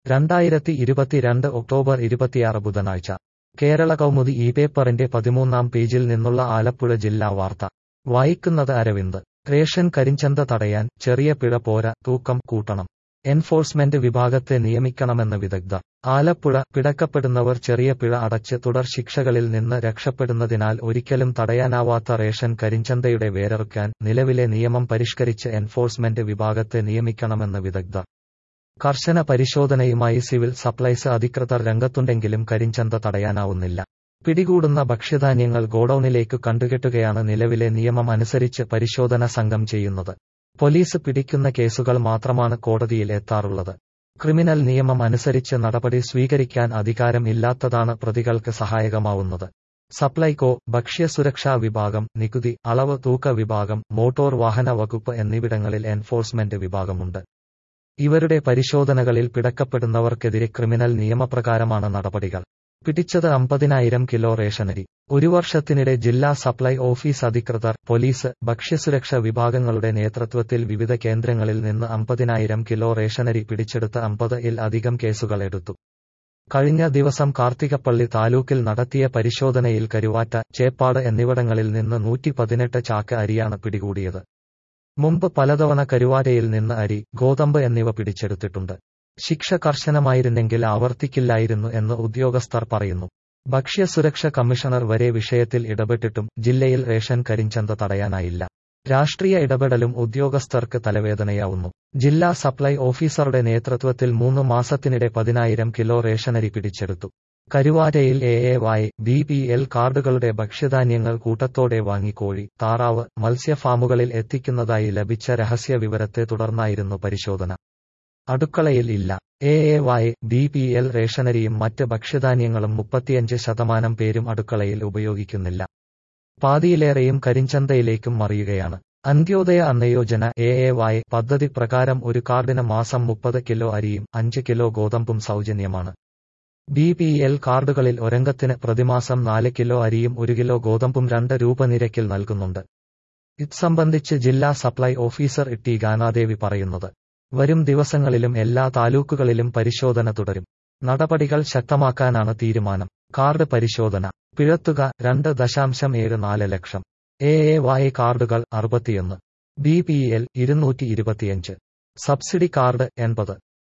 രണ്ടായിരത്തി ഇരുപത്തിരണ്ട് ഒക്ടോബർ ഇരുപത്തിയാറ് ബുധനാഴ്ച കേരള കൗമുദി ഈ പേപ്പറിന്റെ പതിമൂന്നാം പേജിൽ നിന്നുള്ള ആലപ്പുഴ ജില്ലാ വാർത്ത വായിക്കുന്നത് അരവിന്ദ് റേഷൻ കരിഞ്ചന്ത തടയാൻ ചെറിയ പിഴ പോര തൂക്കം കൂട്ടണം എൻഫോഴ്സ്മെന്റ് വിഭാഗത്തെ നിയമിക്കണമെന്ന് വിദഗ്ധർ ആലപ്പുഴ പിടക്കപ്പെടുന്നവർ ചെറിയ പിഴ അടച്ച് തുടർ ശിക്ഷകളിൽ നിന്ന് രക്ഷപ്പെടുന്നതിനാൽ ഒരിക്കലും തടയാനാവാത്ത റേഷൻ കരിഞ്ചന്തയുടെ വേരറുക്കാൻ നിലവിലെ നിയമം പരിഷ്കരിച്ച് എൻഫോഴ്സ്മെന്റ് വിഭാഗത്തെ നിയമിക്കണമെന്ന് വിദഗ്ധർ കർശന പരിശോധനയുമായി സിവിൽ സപ്ലൈസ് അധികൃതർ രംഗത്തുണ്ടെങ്കിലും കരിഞ്ചന്ത തടയാനാവുന്നില്ല പിടികൂടുന്ന ഭക്ഷ്യധാന്യങ്ങൾ ഗോഡൌണിലേക്ക് കണ്ടുകെട്ടുകയാണ് നിലവിലെ നിയമം അനുസരിച്ച് പരിശോധന സംഘം ചെയ്യുന്നത് പോലീസ് പിടിക്കുന്ന കേസുകൾ മാത്രമാണ് കോടതിയിൽ എത്താറുള്ളത് ക്രിമിനൽ നിയമം അനുസരിച്ച് നടപടി സ്വീകരിക്കാൻ അധികാരം ഇല്ലാത്തതാണ് പ്രതികൾക്ക് സഹായകമാവുന്നത് സപ്ലൈകോ ഭക്ഷ്യസുരക്ഷാ വിഭാഗം നികുതി അളവ് തൂക്ക വിഭാഗം മോട്ടോർ വാഹന വകുപ്പ് എന്നിവിടങ്ങളിൽ എൻഫോഴ്സ്മെന്റ് വിഭാഗമുണ്ട് ഇവരുടെ പരിശോധനകളിൽ പിടക്കപ്പെടുന്നവർക്കെതിരെ ക്രിമിനൽ നിയമപ്രകാരമാണ് നടപടികൾ പിടിച്ചത് അമ്പതിനായിരം കിലോ റേഷനരി ഒരു വർഷത്തിനിടെ ജില്ലാ സപ്ലൈ ഓഫീസ് അധികൃതർ പോലീസ് ഭക്ഷ്യസുരക്ഷ വിഭാഗങ്ങളുടെ നേതൃത്വത്തിൽ വിവിധ കേന്ദ്രങ്ങളിൽ നിന്ന് അമ്പതിനായിരം കിലോ റേഷനരി പിടിച്ചെടുത്ത് അമ്പത് ഇൽ അധികം കേസുകൾ എടുത്തു കഴിഞ്ഞ ദിവസം കാർത്തികപ്പള്ളി താലൂക്കിൽ നടത്തിയ പരിശോധനയിൽ കരുവാറ്റ ചേപ്പാട് എന്നിവിടങ്ങളിൽ നിന്ന് നൂറ്റി പതിനെട്ട് ചാക്ക് അരിയാണ് പിടികൂടിയത് മുമ്പ് പലതവണ കരുവാരയിൽ നിന്ന് അരി ഗോതമ്പ് എന്നിവ പിടിച്ചെടുത്തിട്ടുണ്ട് ശിക്ഷ കർശനമായിരുന്നെങ്കിൽ ആവർത്തിക്കില്ലായിരുന്നു എന്ന് ഉദ്യോഗസ്ഥർ പറയുന്നു ഭക്ഷ്യസുരക്ഷ കമ്മീഷണർ വരെ വിഷയത്തിൽ ഇടപെട്ടിട്ടും ജില്ലയിൽ റേഷൻ കരിഞ്ചന്ത തടയാനായില്ല രാഷ്ട്രീയ ഇടപെടലും ഉദ്യോഗസ്ഥർക്ക് തലവേദനയാവുന്നു ജില്ലാ സപ്ലൈ ഓഫീസറുടെ നേതൃത്വത്തിൽ മൂന്ന് മാസത്തിനിടെ പതിനായിരം കിലോ റേഷനരി പിടിച്ചെടുത്തു കരുവാരയിൽ A A Y B P L കാർഡുകളുടെ ഭക്ഷ്യധാന്യങ്ങൾ കൂട്ടത്തോടെ വാങ്ങി കോഴി താറാവ് മത്സ്യഫാമുകളിൽ എത്തിക്കുന്നതായി ലഭിച്ച രഹസ്യ വിവരത്തെ തുടർന്നായിരുന്നു പരിശോധന അടുക്കളയിൽ ഇല്ല A A Y B P L റേഷനരിയും മറ്റ് ഭക്ഷ്യധാന്യങ്ങളും മുപ്പത്തിയഞ്ച് ശതമാനം പേരും അടുക്കളയിൽ ഉപയോഗിക്കുന്നില്ല പാതിയിലേറെയും കരിഞ്ചന്തയിലേക്കും മറിയുകയാണ് Antyodaya Anna Yojana A A Y പദ്ധതി പ്രകാരം ഒരു കാർഡിന് മാസം മുപ്പത് കിലോ അരിയും അഞ്ച് കിലോ ഗോതമ്പും സൗജന്യമാണ് ബി പി എൽ കാർഡുകളിൽ ഒരംഗത്തിന് പ്രതിമാസം നാല് കിലോ അരിയും ഒരു കിലോ ഗോതമ്പും രണ്ട് രൂപ നിരക്കിൽ നൽകുന്നുണ്ട് ഇത് സംബന്ധിച്ച് ജില്ലാ സപ്ലൈ ഓഫീസർ ടി ഗാനാദേവി പറയുന്നത് വരും ദിവസങ്ങളിലും എല്ലാ താലൂക്കുകളിലും പരിശോധന തുടരും നടപടികൾ ശക്തമാക്കാനാണ് തീരുമാനം കാർഡ് പരിശോധന പിഴത്തുക രണ്ട് ദശാംശം ഏഴ് നാല് ലക്ഷം എ എ വായ് കാർഡുകൾ അറുപത്തിയൊന്ന് ബി പി എൽ ഇരുന്നൂറ്റി ഇരുപത്തിയഞ്ച് സബ്സിഡി കാർഡ് എൺപത്